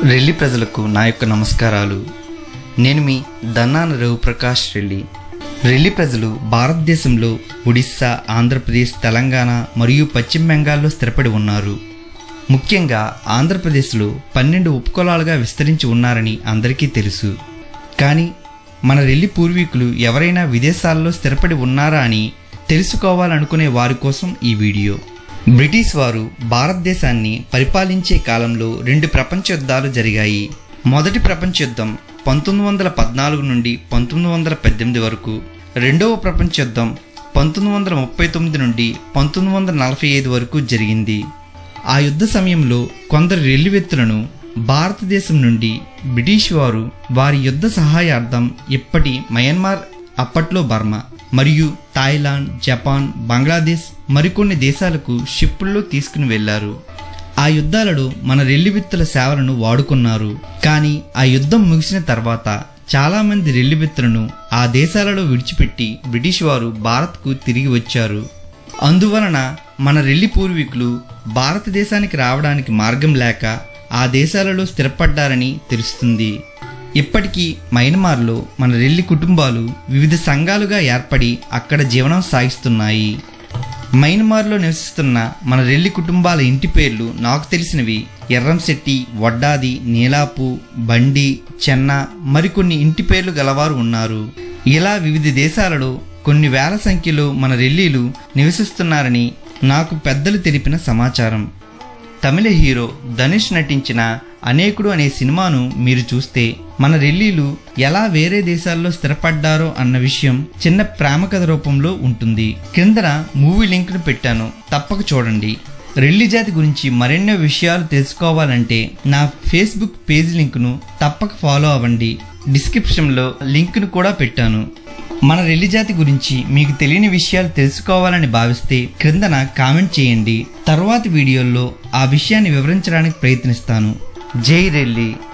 రెల్లి ప్రజలకు నా యొక్క నమస్కారాలు నేను మీ దన్నాన రఘుప్రకాష్ రెల్లి రెల్లి ప్రజలు భారతదేశంలో ఒడిస్సా ఆంధ్రప్రదేశ్ తెలంగాణ మరియు పశ్చిమ బెంగాల్లో స్థిరపడి ఉన్నారు ముఖ్యంగా ఆంధ్రప్రదేశ్లో పన్నెండు ఉపకులాలుగా విస్తరించి ఉన్నారని అందరికీ తెలుసు కానీ మన రెల్లి పూర్వీకులు ఎవరైనా విదేశాల్లో స్థిరపడి ఉన్నారా అని తెలుసుకోవాలనుకునే వారి కోసం ఈ వీడియో బ్రిటిష్ వారు భారతదేశాన్ని పరిపాలించే కాలంలో రెండు ప్రపంచ యుద్ధాలు జరిగాయి మొదటి ప్రపంచ యుద్ధం పంతొమ్మిది వందల పద్నాలుగు నుండి పంతొమ్మిది వందల పద్దెనిమిది వరకు రెండవ ప్రపంచ యుద్ధం పంతొమ్మిది వందల ముప్పై తొమ్మిది నుండి పంతొమ్మిది వందల నలభై ఐదు వరకు జరిగింది ఆ యుద్ధ సమయంలో కొందరు రెల్లివెత్తులను భారతదేశం నుండి బ్రిటిష్ వారు వారి యుద్ధ సహాయార్థం ఇప్పటి మయన్మార్ అప్పట్లో బర్మా మరియు థాయిలాండ్ జపాన్ బంగ్లాదేశ్ మరికొన్ని దేశాలకు షిప్పుల్లో తీసుకుని వెళ్లారు ఆ యుద్ధాలలో మన రెల్లివిత్తుల సేవలను వాడుకున్నారు కానీ ఆ యుద్ధం ముగిసిన తర్వాత చాలా మంది రెల్లివిత్తులను ఆ దేశాలలో విడిచిపెట్టి బ్రిటిష్ వారు భారత్కు తిరిగి వచ్చారు అందువలన మన రెల్లి పూర్వీకులు భారతదేశానికి రావడానికి మార్గం లేక ఆ దేశాలలో స్థిరపడ్డారని తెలుస్తుంది ఇప్పటికీ మయన్మార్లో మన రెల్లి కుటుంబాలు వివిధ సంఘాలుగా ఏర్పడి అక్కడ జీవనం సాగిస్తున్నాయి మయన్మార్లో నివసిస్తున్న మన రెల్లి కుటుంబాల ఇంటి పేర్లు నాకు తెలిసినవి ఎర్రంశెట్టి వడ్డాది నీలాపు బండి చెన్న మరికొన్ని ఇంటి పేర్లు గలవారు ఉన్నారు ఇలా వివిధ దేశాలలో కొన్ని వేల సంఖ్యలో మన రెల్లీలు నివసిస్తున్నారని నాకు పెద్దలు తెలిపిన సమాచారం తమిళ హీరో ధనుష్ నటించిన అనేకుడు అనే సినిమాను మీరు చూస్తే మన రెల్లీలు ఎలా వేరే దేశాల్లో స్థిరపడ్డారో అన్న విషయం చిన్న ప్రేమ కథ రూపంలో ఉంటుంది క్రిందన మూవీ లింక్ను పెట్టాను తప్పక చూడండి రెల్లి జాతి గురించి మరెన్నో విషయాలు తెలుసుకోవాలంటే నా ఫేస్బుక్ పేజ్ లింక్ను తప్పక ఫాలో అవ్వండి డిస్క్రిప్షన్లో లింక్ను కూడా పెట్టాను మన రెల్లి జాతి గురించి మీకు తెలియని విషయాలు తెలుసుకోవాలని భావిస్తే క్రిందన కామెంట్ చేయండి తర్వాతి వీడియోల్లో ఆ విషయాన్ని వివరించడానికి ప్రయత్నిస్తాను జై రెల్లి